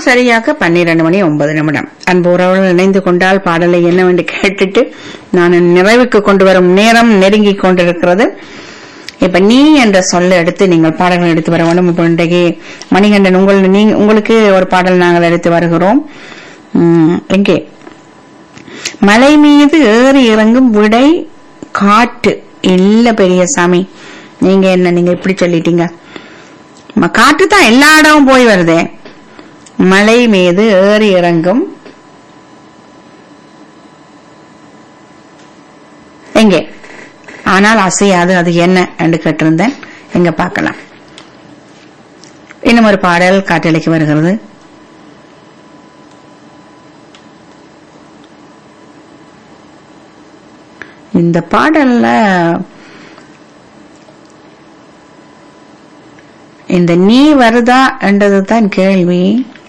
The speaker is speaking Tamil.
நேரம் சரியாக பன்னிரண்டு மணி ஒன்பது நிமிடம் அன்பு உறவுகள் இணைந்து கொண்டால் பாடலை என்னவென்று கேட்டுட்டு நான் நிறைவுக்கு கொண்டு வரும் நேரம் நெருங்கி கொண்டிருக்கிறது இப்ப நீ என்ற சொல்ல எடுத்து நீங்கள் பாடல்கள் எடுத்து வர வேண்டும் இப்ப இன்றைக்கு மணிகண்டன் உங்கள் நீ உங்களுக்கு ஒரு பாடல் நாங்கள் எடுத்து வருகிறோம் உம், எங்கே மலை மீது ஏறி இறங்கும் விடை காட்டு இல்ல பெரியசாமி நீங்க என்ன நீங்க இப்படி சொல்லிட்டீங்க ம- காட்டு தான் எல்லா இடமும் போய் வருதே மலை மீது ஏறி இறங்கும் எங்கே ஆனால் அசையாது அது என்ன என்று கேட்டிருந்தேன் எங்க பார்க்கலாம் இன்னும் ஒரு பாடல் காற்றலைக்கு வருகிறது இந்த பாடல்ல இந்த நீ வருதா என்றதுதான் கேள்வி